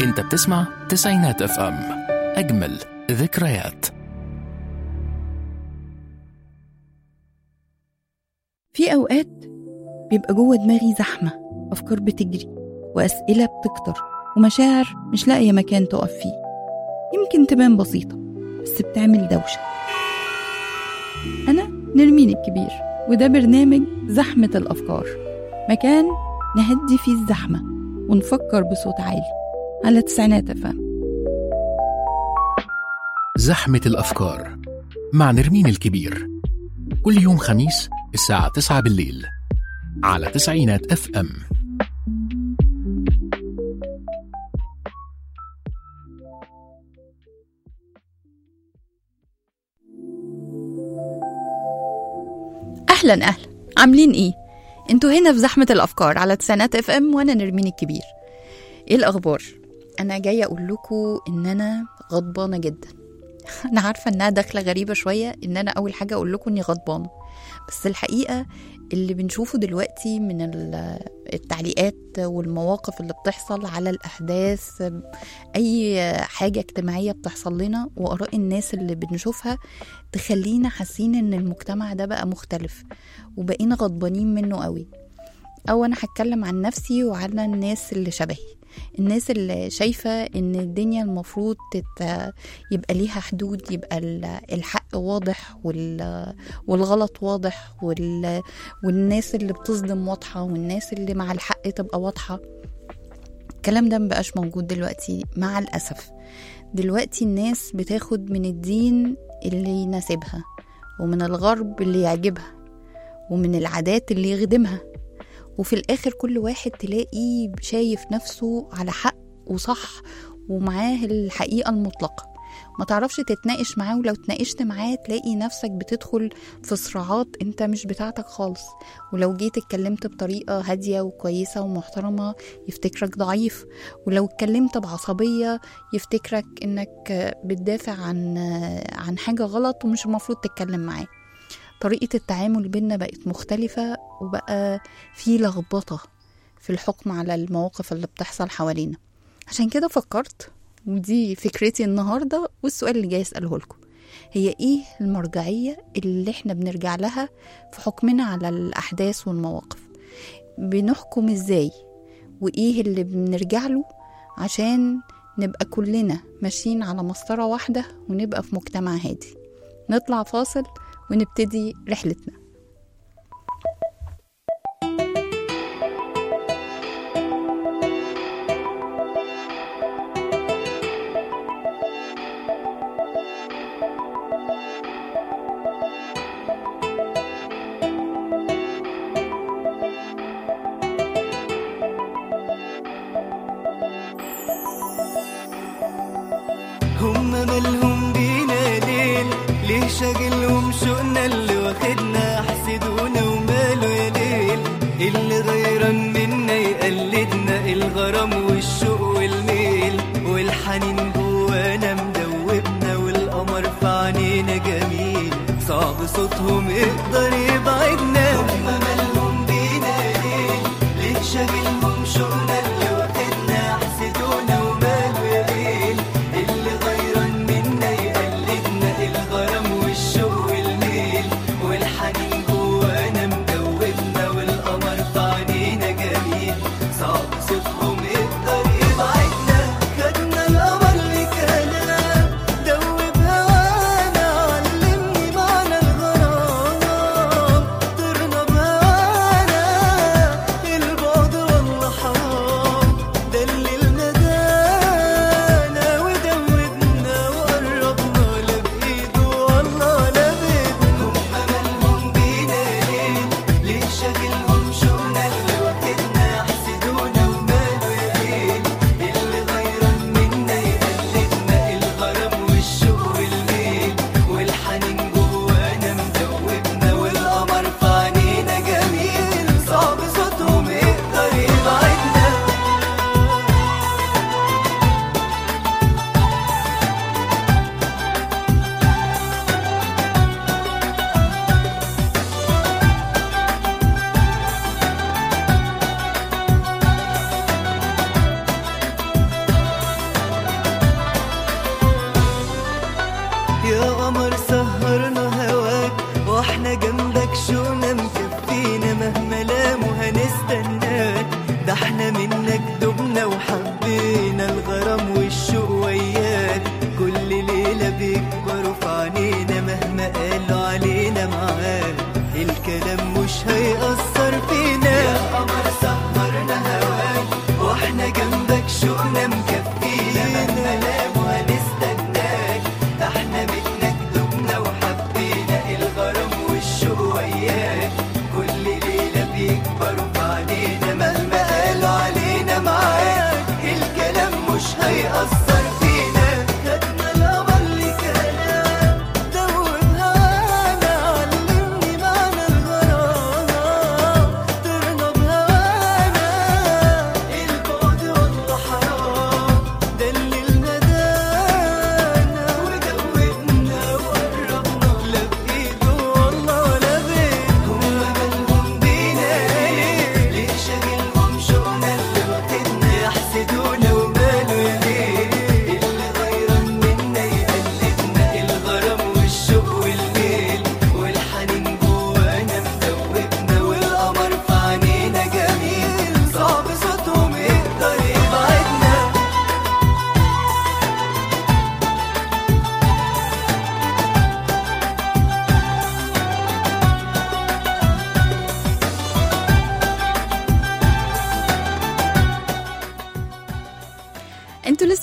انت بتسمع تسعينات اف ام اجمل ذكريات في أوقات بيبقى جوه دماغي زحمة أفكار بتجري وأسئلة بتكتر ومشاعر مش لاقية مكان تقف فيه يمكن تبان بسيطة بس بتعمل دوشة أنا نرمين الكبير وده برنامج زحمة الأفكار مكان نهدي فيه الزحمة ونفكر بصوت عالي على تسعينات أفهم زحمة الأفكار مع نرمين الكبير كل يوم خميس الساعة 9 بالليل على تسعينات اف ام أهلا أهلا عاملين إيه؟ انتوا هنا في زحمة الأفكار على تسعينات اف ام وأنا نرمين الكبير إيه الأخبار؟ أنا جاية أقول لكم إن أنا غضبانة جدا أنا عارفة إنها دخلة غريبة شوية إن أنا أول حاجة أقول لكم إني غضبانة بس الحقيقة اللي بنشوفه دلوقتي من ال- التعليقات والمواقف اللي بتحصل على الأحداث أي حاجة اجتماعية بتحصل لنا وآراء الناس اللي بنشوفها تخلينا حاسين إن المجتمع ده بقى مختلف وبقينا غضبانين منه قوي أو أنا هتكلم عن نفسي وعن الناس اللي شبهي الناس اللي شايفة إن الدنيا المفروض تت... يبقى ليها حدود يبقى ال- الحق واضح وال... والغلط واضح وال... والناس اللي بتصدم واضحة والناس اللي مع الحق تبقى واضحة الكلام ده مبقاش موجود دلوقتي مع الأسف دلوقتي الناس بتاخد من الدين اللي يناسبها ومن الغرب اللي يعجبها ومن العادات اللي يخدمها وفي الآخر كل واحد تلاقي شايف نفسه على حق وصح ومعاه الحقيقة المطلقة ما تعرفش تتناقش معاه ولو تناقشت معاه تلاقي نفسك بتدخل في صراعات انت مش بتاعتك خالص ولو جيت اتكلمت بطريقة هادية وكويسة ومحترمة يفتكرك ضعيف ولو اتكلمت بعصبية يفتكرك انك بتدافع عن عن حاجة غلط ومش المفروض تتكلم معاه طريقة التعامل بينا بقت مختلفة وبقى في لخبطة في الحكم على المواقف اللي بتحصل حوالينا عشان كده فكرت ودي فكرتي النهاردة والسؤال اللي جاي أسأله لكم هي إيه المرجعية اللي إحنا بنرجع لها في حكمنا على الأحداث والمواقف بنحكم إزاي وإيه اللي بنرجع له عشان نبقى كلنا ماشيين على مسطرة واحدة ونبقى في مجتمع هادي نطلع فاصل ونبتدي رحلتنا هم مالهم بينا ليل ليه شاغلهم شوقنا اللي واخدنا حسدونا وماله يا ليل اللي غيران منا يقلدنا الغرام والشوق والميل والحنين جوانا مدوبنا والقمر في عينينا جميل صعب صوتهم يقدر يبعدنا هم مالهم بينا ليل ليه شاغلهم شوقنا اللي واخدنا حسدونا وماله يا ليل اللي غيران منا يقلدنا الغرام والشوق والميل والحنين جوانا مدوبنا والقمر في عينينا جميل صعب صوتهم يقدر يبعدنا خدنا القمر لكلام دوب هوانا علمني معنى الغرام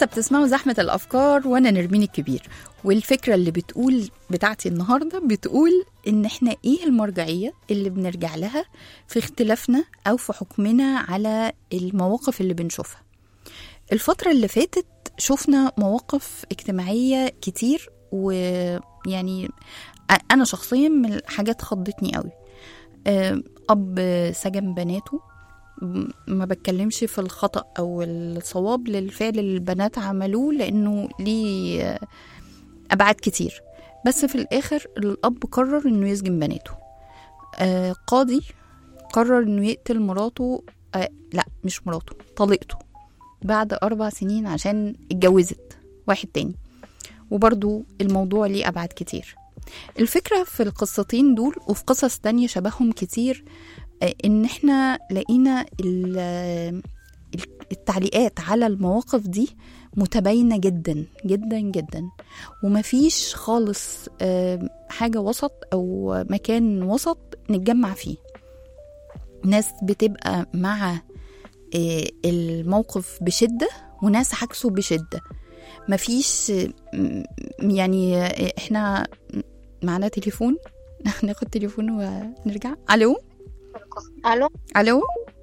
لسه بتسمعوا زحمة الأفكار وأنا نرمين الكبير والفكرة اللي بتقول بتاعتي النهاردة بتقول إن إحنا إيه المرجعية اللي بنرجع لها في اختلافنا أو في حكمنا على المواقف اللي بنشوفها الفترة اللي فاتت شفنا مواقف اجتماعية كتير ويعني أ- أنا شخصيا من الحاجات خضتني قوي آه، أب سجن بناته م- ما بتكلمش في الخطأ أو الصواب للفعل اللي البنات عملوه لأنه ليه آه، أبعاد كتير بس في الآخر الأب قرر إنه يسجن بناته آه قاضي قرر إنه يقتل مراته آه لا مش مراته طليقته بعد أربع سنين عشان اتجوزت واحد تاني وبرضو الموضوع ليه أبعاد كتير الفكرة في القصتين دول وفي قصص تانية شبههم كتير آه، إن إحنا لقينا ال- ال- التعليقات على المواقف دي متباينة جدا جدا جدا ومفيش خالص آه، حاجة وسط أو مكان وسط نتجمع فيه ناس بتبقى مع آه، الموقف بشدة وناس عكسه بشدة مفيش آه، م- يعني آه، احنا معنا تليفون ناخد تليفون ونرجع الو الو الو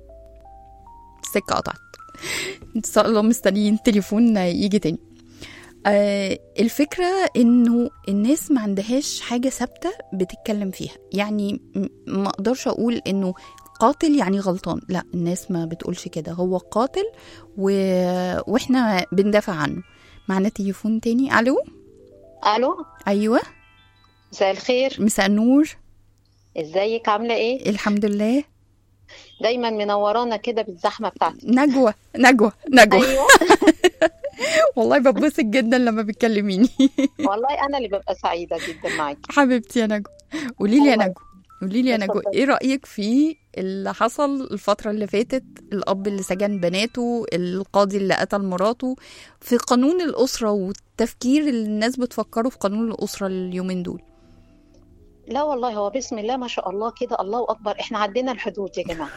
السكة قطعت ان شاء الله مستنيين تليفون يجي تاني آه الفكرة انه الناس ما عندهاش حاجة ثابتة بتتكلم فيها يعني م- ما اقدرش اقول انه قاتل يعني غلطان لا الناس ما بتقولش كده هو قاتل و... واحنا بندافع عنه معنا تليفون تاني الو الو ايوه مساء الخير مساء النور ازيك عامله ايه الحمد لله دايما منورانا كده بالزحمه بتاعتك نجوى نجوى نجوى ايوه والله ببسط جدا لما بتكلميني والله انا اللي ببقى سعيده جدا معاكي حبيبتي يا نجوى قولي لي يا والله. نجوى قولي لي يا نجوى اتفضلي. ايه رأيك في اللي حصل الفترة اللي فاتت الأب اللي سجن بناته القاضي اللي قتل مراته في قانون الأسرة والتفكير اللي الناس بتفكره في قانون الأسرة اليومين دول لا والله هو بسم الله ما شاء الله كده الله اكبر احنا عدينا الحدود يا جماعه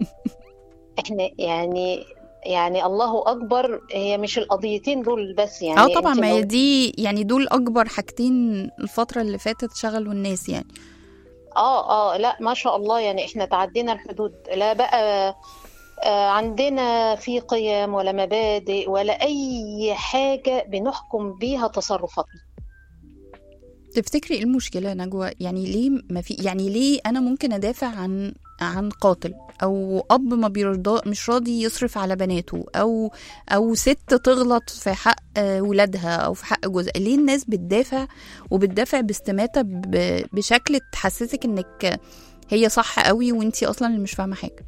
احنا يعني يعني الله اكبر هي مش القضيتين دول بس يعني اه طبعا انت ما هي لو- دي يعني دول أكبر حاجتين الفترة اللي فاتت شغلوا الناس يعني اه اه لا ما شاء الله يعني احنا تعدينا الحدود لا بقى آه، عندنا في قيم ولا مبادئ ولا اي حاجه بنحكم بيها تصرفاتنا تفتكري ايه المشكلة يا نجوى يعني ليه ما في يعني ليه انا ممكن ادافع عن عن قاتل او اب ما بيرضى مش راضي يصرف على بناته او او ست تغلط في حق آه، ولادها او في حق جوزها ليه الناس بتدافع وبتدافع باستماتة ب- بشكل تحسسك انك هي صح قوي وانتي اصلا اللي مش فاهمة حاجة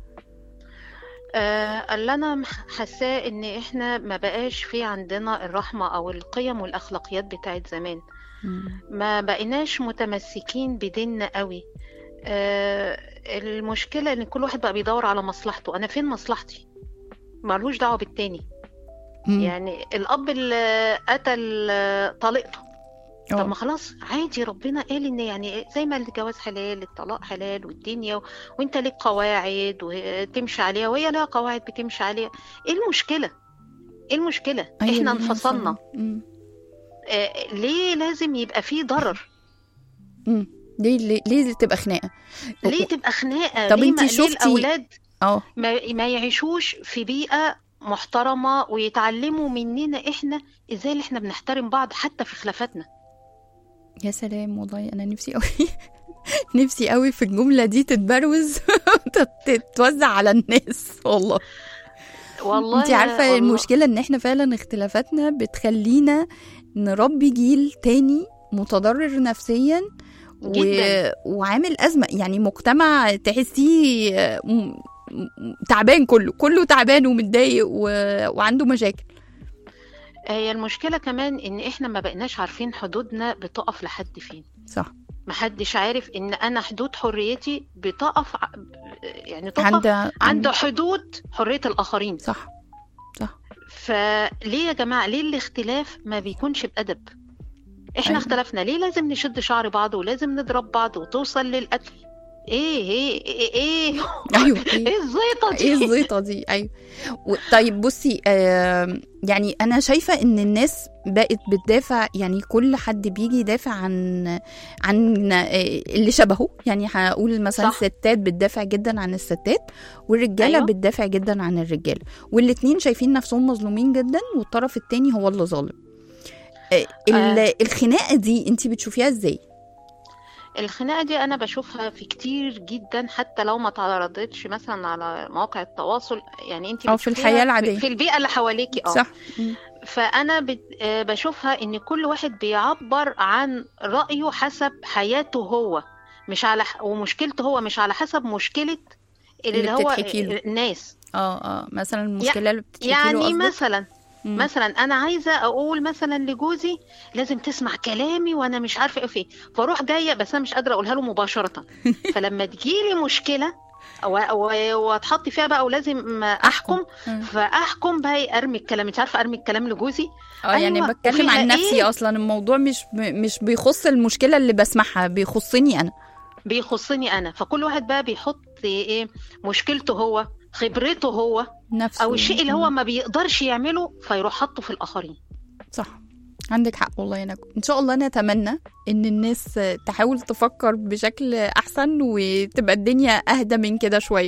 آه، اللي انا حاساه ان احنا ما بقاش في عندنا الرحمه او القيم والاخلاقيات بتاعت زمان ما بقيناش متمسكين بديننا قوي آه، المشكله ان كل واحد بقى بيدور على مصلحته انا فين مصلحتي مالوش دعوه بالتاني مم. يعني الاب اللي قتل آه، طليقته اه. طب ما خلاص عادي ربنا قال ان يعني إيه، زي ما الجواز حلال الطلاق حلال والدنيا و... وانت ليك قواعد وتمشي عليها وهي لها قواعد بتمشي عليها ايه المشكله ايه المشكله أيوة، احنا ليه انفصلنا مثلاً؟ مم. آه ليه لازم يبقى فيه ضرر مم. ليه ليه, ليه تبقى خناقة ليه تبقى خناقه طب ليه انتي ما- ليه شفتي- الاولاد اه ما, ما يعيشوش في بيئه محترمه ويتعلموا مننا احنا ازاي اللي احنا بنحترم بعض حتى في خلافاتنا يا سلام والله انا نفسي قوي نفسي قوي في الجمله دي تتبروز وتتوزع على الناس والله والله انت عارفه والله. المشكله ان احنا فعلا اختلافاتنا بتخلينا نربي جيل تاني متضرر نفسيا و... جداً. وعامل ازمه يعني مجتمع تحسيه م- م- تعبان كله كله تعبان ومتضايق و... وعنده مشاكل هي المشكلة كمان إن إحنا ما بقيناش عارفين حدودنا بتقف لحد فين صح محدش عارف إن أنا حدود حريتي بتقف ع- يعني تقف عند عند حدود حرية الآخرين صح صح فليه يا جماعة ليه الاختلاف ما بيكونش بأدب إحنا أيوة. اختلفنا ليه لازم نشد شعر بعض ولازم نضرب بعض وتوصل للقتل ايه ايه ايه ايه ايوه ايه ايه الزيطه دي ايه الزيطه دي ايوه و- طيب بصي آه يعني انا شايفه ان الناس بقت بتدافع يعني كل حد بيجي يدافع عن عن آه، اللي شبهه يعني هقول مثلا صح. الستات بتدافع جدا عن الستات والرجاله أيوة. أيوة. بتدافع جدا عن الرجاله والاتنين شايفين نفسهم مظلومين جدا والطرف التاني هو اللي ظالم آه، ال- آه. الخناقه دي انت بتشوفيها ازاي الخناقة دي أنا بشوفها في كتير جدا حتى لو ما تعرضتش مثلا على مواقع التواصل يعني أنت أو في بتشوفيها الحياة العادية. في البيئة اللي حواليكي اه صح مم. فأنا بت- آه، بشوفها إن كل واحد بيعبر عن رأيه حسب حياته هو مش على ح- ومشكلته هو مش على حسب مشكلة اللي, اللي هو بتتحكي له. الناس اه اه مثلا المشكله اللي بتتحكي له يعني قصدك؟ مثلا مم. مثلا انا عايزه اقول مثلا لجوزي لازم تسمع كلامي وانا مش عارفه ايه فيه فاروح جايه بس انا مش قادره اقولها له مباشره فلما تجيلي مشكله و- و- واتحط فيها بقى ولازم احكم مم. فاحكم بقى ارمي الكلام انت عارفه ارمي الكلام لجوزي اه يعني أيوة، بتكلم وفيها عن نفسي إيه؟ اصلا الموضوع مش مش بيخص المشكله اللي بسمعها بيخصني انا بيخصني انا فكل واحد بقى بيحط ايه مشكلته هو خبرته هو نفسه او الشيء اللي هو مم. ما بيقدرش يعمله فيروح حاطه في الاخرين صح عندك حق والله يا نجوى ان شاء الله نتمنى ان الناس تحاول تفكر بشكل احسن وتبقى الدنيا اهدى من كده شويه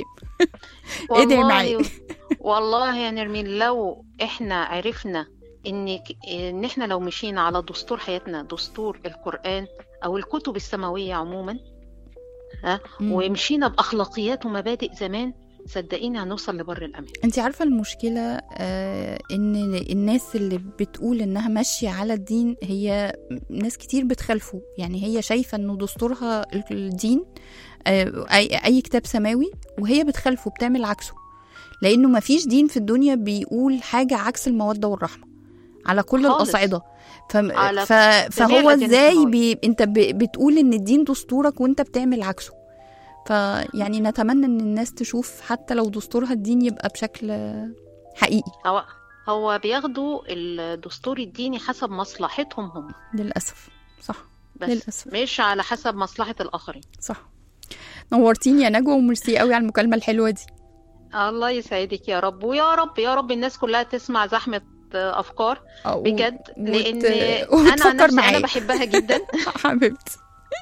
ادعي معايا. والله يا نرمين لو احنا عرفنا ان ان احنا لو مشينا على دستور حياتنا دستور القرآن او الكتب السماوية عموما ها مم. ومشينا باخلاقيات ومبادئ زمان صدقيني هنوصل لبر الامان انت عارفه المشكله آه ان الناس اللي بتقول انها ماشيه على الدين هي ناس كتير بتخالفه يعني هي شايفه انه دستورها الدين آه اي, أي كتاب سماوي وهي بتخالفه بتعمل عكسه لانه ما فيش دين في الدنيا بيقول حاجه عكس الموده والرحمه على كل خالص. الاصعده ف... على ف... جميع فهو الأديان ازاي السماوية. بي... انت ب... بتقول ان الدين دستورك وانت بتعمل عكسه فيعني نتمنى ان الناس تشوف حتى لو دستورها الدين يبقى بشكل حقيقي هو هو بياخدوا الدستور الديني حسب مصلحتهم هم للاسف صح بس للأسف. مش على حسب مصلحة الآخرين صح نورتيني يا نجوى وميرسي قوي على المكالمه الحلوه دي الله يسعدك يا رب ويا رب يا رب الناس كلها تسمع زحمة أفكار آه، و- بجد لأن وت- أنا وتفكر عن نفسي معايا. أنا بحبها جدا حبيبتي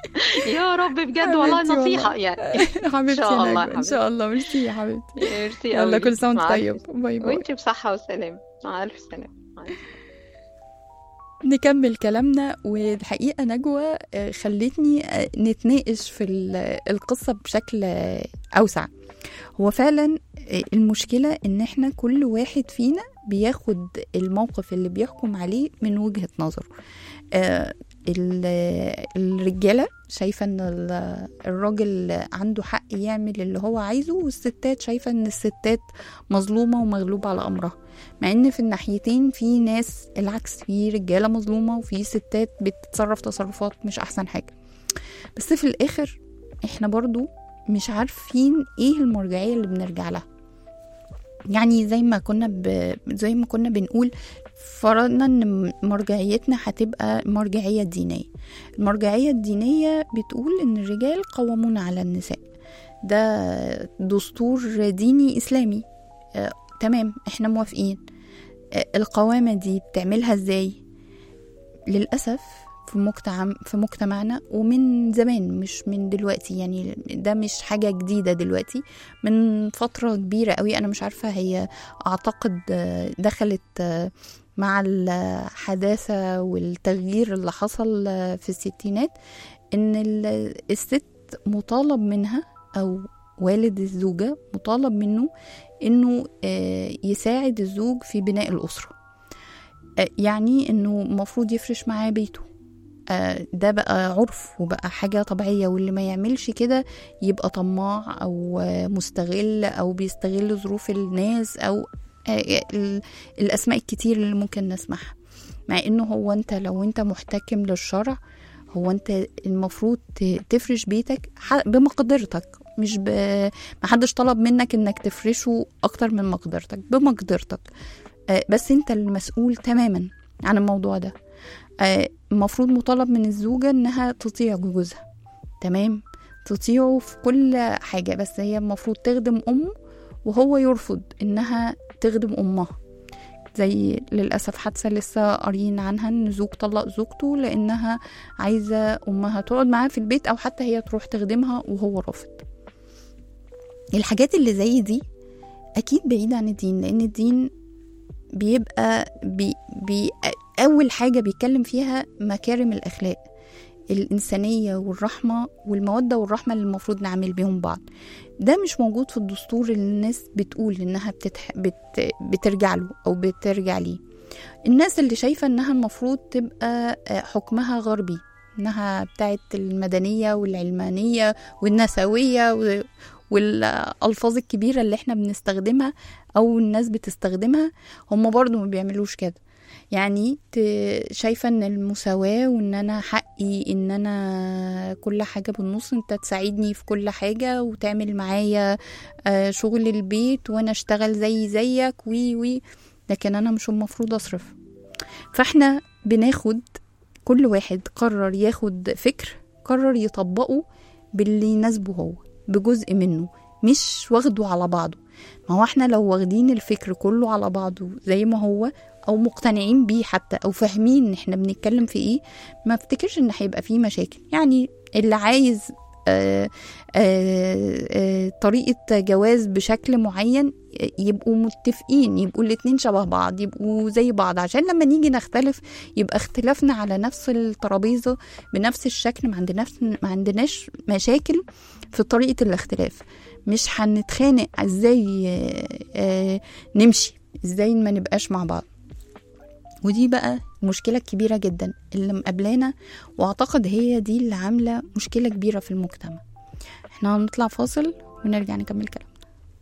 يا رب بجد والله حبيبتي والله. نصيحة يعني حبيبتي شاء يا الله نجوى يا ان شاء الله ميرسي يا حبيبتي ميرسي يلا أوي. كل سنه وانت مع طيب ألف- باي باي وانت بصحة وسلام مع ألف سلامة مع ألف نكمل كلامنا والحقيقة نجوى آه، خلتني آه، نتناقش في ال- القصة بشكل آه، أوسع هو فعلا آه، المشكلة إن إحنا كل واحد فينا بياخد الموقف اللي بيحكم عليه من وجهة نظره آه، ال- الرجالة شايفة إن ال- الراجل عنده حق يعمل اللي هو عايزه والستات شايفة إن الستات مظلومة ومغلوبة على أمرها مع ان في الناحيتين في ناس العكس في رجاله مظلومه وفي ستات بتتصرف تصرفات مش احسن حاجه بس في الاخر احنا برضو مش عارفين ايه المرجعيه اللي بنرجع لها يعني زي ما كنا ب... زي ما كنا بنقول فرضنا ان مرجعيتنا هتبقى مرجعيه دينيه المرجعيه الدينيه بتقول ان الرجال قوامون على النساء ده دستور ديني اسلامي آه، تمام احنا موافقين آه، القوامة دي بتعملها ازاي للأسف في مجتمع في مجتمعنا ومن زمان مش من دلوقتي يعني ده مش حاجة جديدة دلوقتي من فترة كبيرة قوي أنا مش عارفة هي أعتقد آه، دخلت آه، مع الحداثة والتغيير اللي حصل آه، في الستينات إن ال- الست مطالب منها أو والد الزوجة مطالب منه انه آه، يساعد الزوج في بناء الاسره آه، يعني انه المفروض يفرش معاه بيته آه، ده بقى عرف وبقى حاجة طبيعية واللي ما يعملش كده يبقى طماع أو آه، مستغل أو بيستغل ظروف الناس أو آه، ال- الأسماء الكتير اللي ممكن نسمعها مع إنه هو أنت لو أنت محتكم للشرع هو أنت المفروض ت- تفرش بيتك ح- بمقدرتك مش ب... محدش طلب منك انك تفرشه اكتر من مقدرتك بمقدرتك آه، بس انت المسؤول تماما عن الموضوع ده آه، المفروض مطالب من الزوجة انها تطيع جوزها تمام تطيعه في كل حاجة بس هي المفروض تخدم أمه وهو يرفض إنها تخدم أمها زي للأسف حادثة لسه قاريين عنها إن زوج طلق زوجته لأنها عايزة أمها تقعد معاه في البيت أو حتى هي تروح تخدمها وهو رافض الحاجات اللي زي دي أكيد بعيدة عن الدين لأن الدين بيبقى بي بي أول حاجة بيتكلم فيها مكارم الأخلاق الإنسانية والرحمة والمودة والرحمة اللي المفروض نعمل بيهم بعض ده مش موجود في الدستور اللي الناس بتقول إنها بتتح... بت... بترجع له أو بترجع ليه الناس اللي شايفة إنها المفروض تبقى آه، حكمها غربي إنها بتاعت المدنية والعلمانية والنسوية و... والألفاظ الكبيرة اللي احنا بنستخدمها أو الناس بتستخدمها هم برضو ما بيعملوش كده يعني ت- شايفة ان المساواة وان انا حقي ان انا كل حاجة بالنص انت تساعدني في كل حاجة وتعمل معايا آه، شغل البيت وانا اشتغل زي زيك وي وي لكن انا مش المفروض اصرف فاحنا بناخد كل واحد قرر ياخد فكر قرر يطبقه باللي يناسبه هو بجزء منه مش واخده على بعضه ما هو احنا لو واخدين الفكر كله على بعضه زي ما هو او مقتنعين بيه حتى او فاهمين احنا بنتكلم في ايه ما افتكرش ان هيبقى فيه مشاكل يعني اللي عايز آه آه آه طريقة جواز بشكل معين يبقوا متفقين يبقوا الاتنين شبه بعض يبقوا زي بعض عشان لما نيجي نختلف يبقى اختلافنا على نفس الترابيزة بنفس الشكل ما عندناش ما عندناش مشاكل في طريقة الاختلاف مش هنتخانق ازاي آه، آه، نمشي ازاي ما نبقاش مع بعض ودي بقى المشكلة الكبيرة جدا اللي مقابلانا واعتقد هي دي اللي عاملة مشكلة كبيرة في المجتمع احنا هنطلع فاصل ونرجع نكمل كلامنا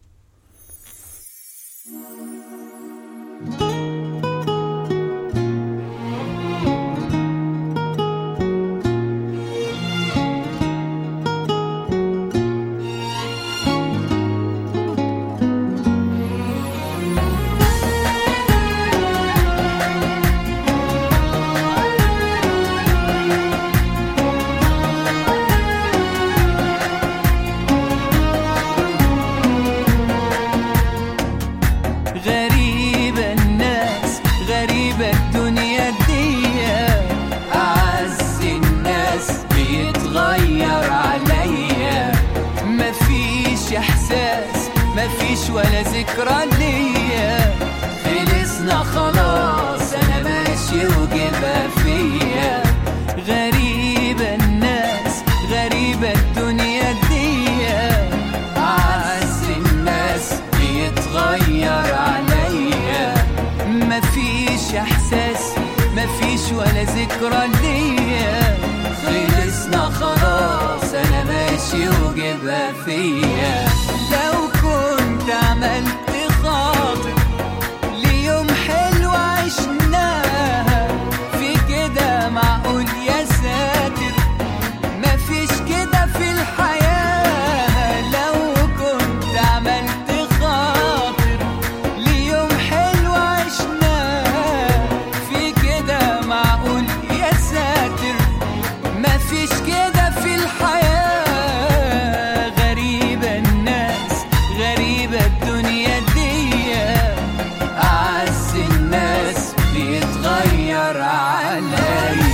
غريبة الناس غريبة الدنيا دي أعز الناس بيتغير عليا مفيش إحساس مفيش ولا ذكرى ليا خلصنا خلاص أنا ماشي وجبها فيا غريبة الناس غريبة الدنيا دي أعز الناس بيتغير عليا مفيش إحساس مفيش ولا ذكرى ليا خلصنا خلاص أنا ماشي وجبها فيا لو كنت عملت خاطر ليوم حلو عشناها في كده معقول يا ساتر مفيش كده في الحياة لو كنت عملت خاطر ليوم حلو عشناه في كده معقول يا ساتر مفيش كده في الحياة غريبة الناس غريبة الدنيا دي أعز الناس بيتغير عليا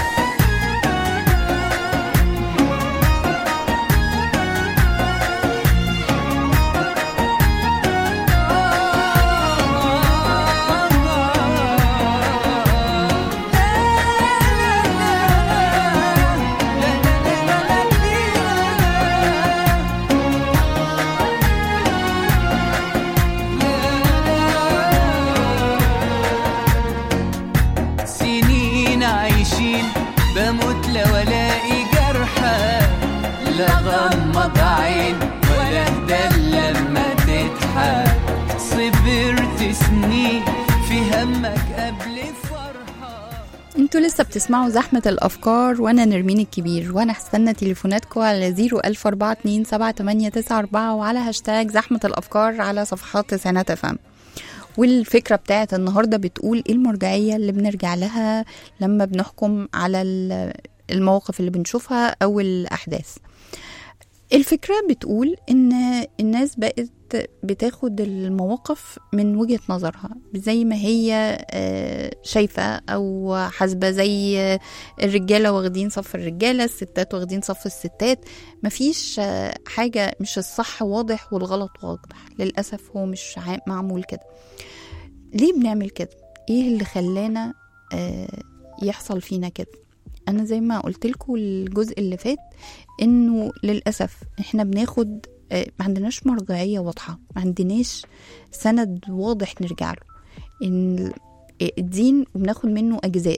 سنين عايشين بموت لو الاقي جرحى لا غمض عين ولا اهدى لما تضحك صبرت سنين في همك قبل فرحة انتوا لسه بتسمعوا زحمة الأفكار وأنا نرمين الكبير وأنا هستنى تليفوناتكم على 014278994 وعلى هاشتاج زحمة الأفكار على صفحات تسعينات أفهم والفكرة بتاعت النهاردة بتقول ايه المرجعية اللي بنرجع لها لما بنحكم على ال- المواقف اللي بنشوفها أو الأحداث الفكرة بتقول إن الناس بقت بتاخد المواقف من وجهة نظرها زي ما هي آه، شايفة أو حاسبة زي الرجالة واخدين صف الرجالة الستات واخدين صف الستات مفيش آه، حاجة مش الصح واضح والغلط واضح للأسف هو مش عا- معمول كده ليه بنعمل كده؟ ايه اللي خلانا آه، يحصل فينا كده؟ انا زي ما قلت لكم الجزء اللي فات انه للاسف احنا بناخد آه، ما عندناش مرجعيه واضحه ما عندناش سند واضح نرجع له ان الدين بناخد منه اجزاء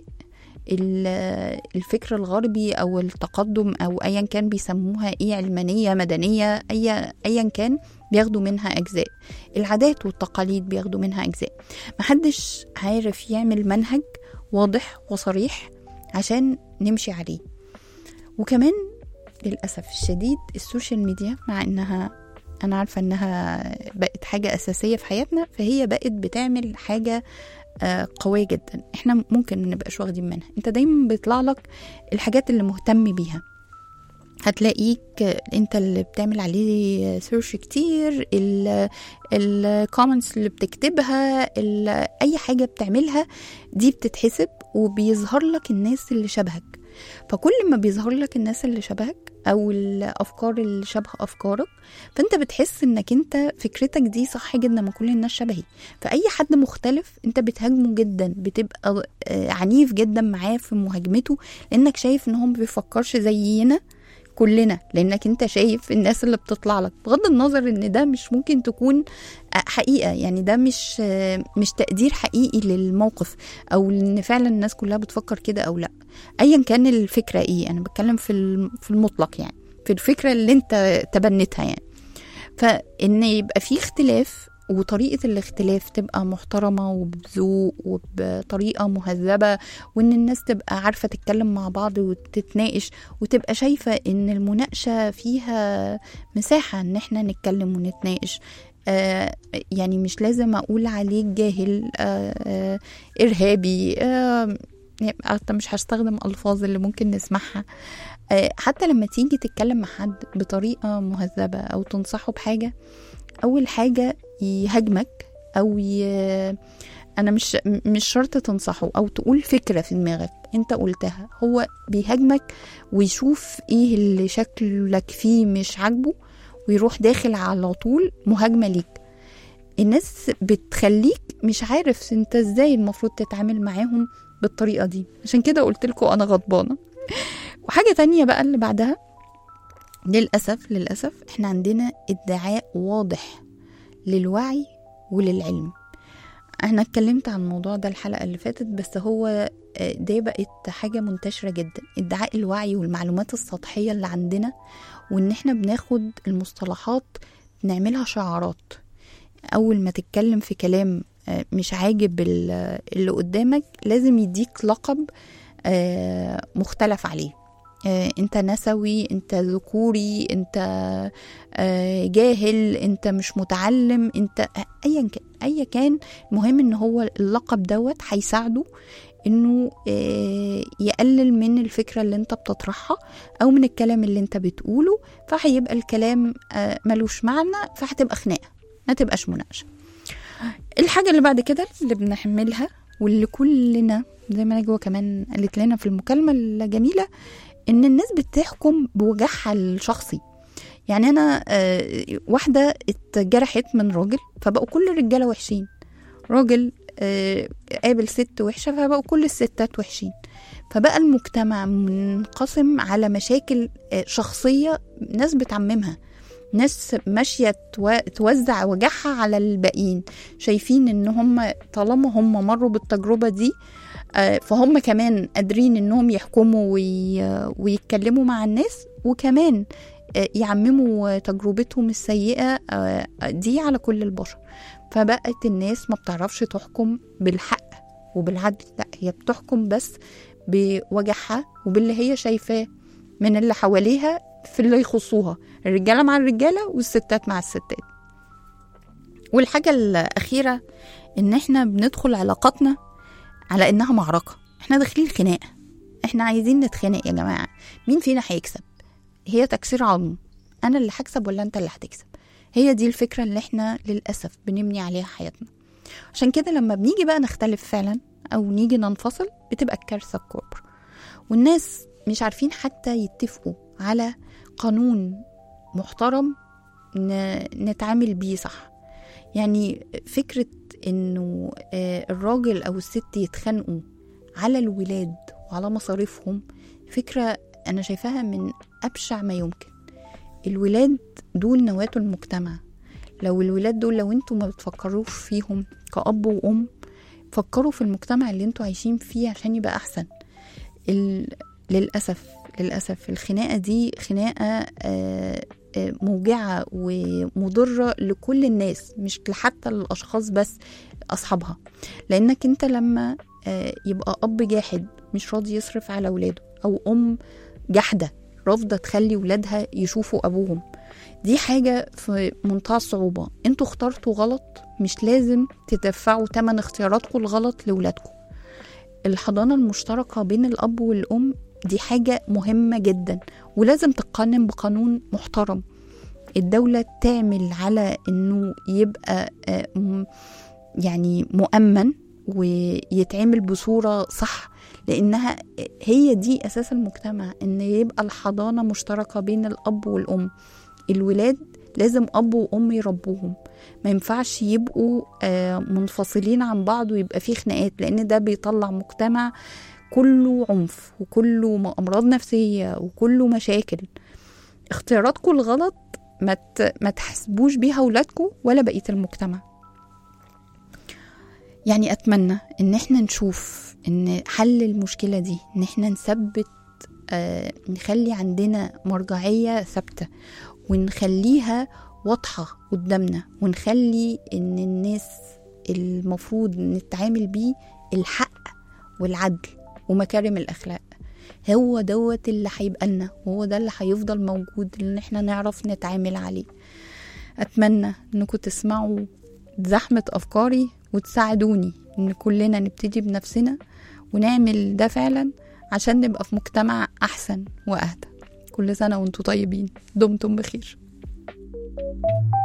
ال- الفكر الغربي او التقدم او ايا كان بيسموها ايه علمانيه مدنيه اي ايا كان بياخدوا منها اجزاء العادات والتقاليد بياخدوا منها اجزاء محدش عارف يعمل منهج واضح وصريح عشان نمشي عليه وكمان للأسف الشديد السوشيال ميديا مع إنها أنا عارفة إنها بقت حاجة أساسية في حياتنا فهي بقت بتعمل حاجة آه، قوية جدا احنا ممكن ما نبقاش واخدين منها انت دايما بيطلع لك الحاجات اللي مهتم بيها هتلاقيك انت اللي بتعمل عليه سيرش كتير الكومنتس اللي بتكتبها ال- اي حاجة بتعملها دي بتتحسب وبيظهر لك الناس اللي شبهك فكل ما بيظهر لك الناس اللي شبهك او الافكار اللي شبه افكارك فانت بتحس انك انت فكرتك دي صح جدا ما كل الناس شبهي فاي حد مختلف انت بتهاجمه جدا بتبقى آه، عنيف جدا معاه في مهاجمته لانك شايف ان هو ما بيفكرش زينا كلنا لانك انت شايف الناس اللي بتطلع لك بغض النظر ان ده مش ممكن تكون آه، حقيقه يعني ده مش آه، مش تقدير حقيقي للموقف او ان فعلا الناس كلها بتفكر كده او لا ايا كان الفكره ايه انا بتكلم في الم- في المطلق يعني في الفكره اللي انت تبنتها يعني فان يبقى في اختلاف وطريقة الاختلاف تبقى محترمة وبذوق وبطريقة مهذبة وإن الناس تبقى عارفة تتكلم مع بعض وتتناقش وتبقى شايفة إن المناقشة فيها مساحة إن إحنا نتكلم ونتناقش آه يعني مش لازم أقول عليك جاهل آه آه إرهابي آه يعني حتى مش هستخدم ألفاظ اللي ممكن نسمعها آه حتى لما تيجي تتكلم مع حد بطريقة مهذبة أو تنصحه بحاجة أول حاجة يهاجمك أو ي... أنا مش مش شرط تنصحه أو تقول فكرة في دماغك أنت قلتها هو بيهاجمك ويشوف إيه اللي شكلك فيه مش عاجبه ويروح داخل على طول مهاجمة ليك الناس بتخليك مش عارف انت ازاي المفروض تتعامل معاهم بالطريقة دي عشان كده قلت لكم انا غضبانة وحاجة تانية بقى اللي بعدها للأسف للأسف احنا عندنا ادعاء واضح للوعي وللعلم انا اتكلمت عن الموضوع ده الحلقة اللي فاتت بس هو آه، ده بقت حاجة منتشرة جدا ادعاء الوعي والمعلومات السطحية اللي عندنا وان احنا بناخد المصطلحات نعملها شعارات اول ما تتكلم في كلام آه، مش عاجب ال- اللي قدامك لازم يديك لقب آه، مختلف عليه آه، انت نسوي انت ذكوري انت آه، جاهل انت مش متعلم انت ايا كان ايا كان المهم ان هو اللقب دوت هيساعده انه آه، يقلل من الفكره اللي انت بتطرحها او من الكلام اللي انت بتقوله فهيبقى الكلام آه، ملوش معنى فهتبقى خناقه ما تبقاش مناقشه الحاجه اللي بعد كده اللي بنحملها واللي كلنا زي ما نجوى كمان قالت لنا في المكالمه الجميله ان الناس بتحكم بوجعها الشخصي يعني انا آه، واحده اتجرحت من راجل فبقوا كل الرجاله وحشين راجل آه، قابل ست وحشه فبقوا كل الستات وحشين فبقى المجتمع منقسم على مشاكل آه، شخصيه ناس بتعممها ناس ماشيه تو- توزع وجعها على الباقيين شايفين ان هم طالما هم مروا بالتجربه دي آه، فهم كمان قادرين انهم يحكموا وي... ويتكلموا مع الناس وكمان آه، يعمموا تجربتهم السيئة آه، دي على كل البشر فبقت الناس ما بتعرفش تحكم بالحق وبالعدل لا هي بتحكم بس بوجعها وباللي هي شايفاه من اللي حواليها في اللي يخصوها الرجالة مع الرجالة والستات مع الستات والحاجة الأخيرة إن إحنا بندخل علاقاتنا على إنها معركة إحنا داخلين خناقة إحنا عايزين نتخانق يا جماعة مين فينا هيكسب هي تكسير عظم انا اللي هكسب ولا انت اللي هتكسب هي دي الفكره اللي احنا للاسف بنبني عليها حياتنا عشان كده لما بنيجي بقى نختلف فعلا او نيجي ننفصل بتبقى الكارثه الكبرى والناس مش عارفين حتى يتفقوا على قانون محترم ن- نتعامل بيه صح يعني فكرة انه آه، الراجل او الست يتخانقوا على الولاد وعلى مصاريفهم فكرة انا شايفاها من ابشع ما يمكن الولاد دول نواة المجتمع لو الولاد دول لو انتوا ما بتفكروش فيهم كأب وأم فكروا في المجتمع اللي انتوا عايشين فيه عشان يبقى أحسن ال... للأسف للأسف الخناقة دي خناقة آه، آه، موجعة ومضرة لكل الناس مش حتى الأشخاص بس أصحابها لأنك أنت لما آه، يبقى أب جاحد مش راضي يصرف على ولاده أو أم جحدة رافضة تخلي ولادها يشوفوا أبوهم دي حاجة في منتهى الصعوبة انتوا اخترتوا غلط مش لازم تدفعوا تمن اختياراتكم الغلط لولادكم الحضانة المشتركة بين الأب والأم دي حاجة مهمة جدا ولازم تقنن بقانون محترم الدولة تعمل على انه يبقى آه، م- يعني مؤمن ويتعمل بصورة صح لانها هي دي اساس المجتمع ان يبقى الحضانة مشتركة بين الاب والام الولاد لازم اب وام يربوهم ما ينفعش يبقوا آه، منفصلين عن بعض ويبقى فيه خناقات لان ده بيطلع مجتمع كله عنف وكله م- امراض نفسيه وكله مشاكل اختياراتكم الغلط ما ت- ما تحسبوش بيها ولادكم ولا بقيه المجتمع يعني اتمنى ان احنا نشوف ان حل المشكله دي ان احنا نثبت آه نخلي عندنا مرجعيه ثابته ونخليها واضحه قدامنا ونخلي ان الناس المفروض نتعامل بيه الحق والعدل ومكارم الاخلاق هو دوت اللي هيبقى لنا وهو ده اللي هيفضل موجود ان احنا نعرف نتعامل عليه اتمنى انكم تسمعوا زحمة افكاري وتساعدوني ان كلنا نبتدي بنفسنا ونعمل ده فعلا عشان نبقى في مجتمع احسن واهدى كل سنة وانتم طيبين دمتم بخير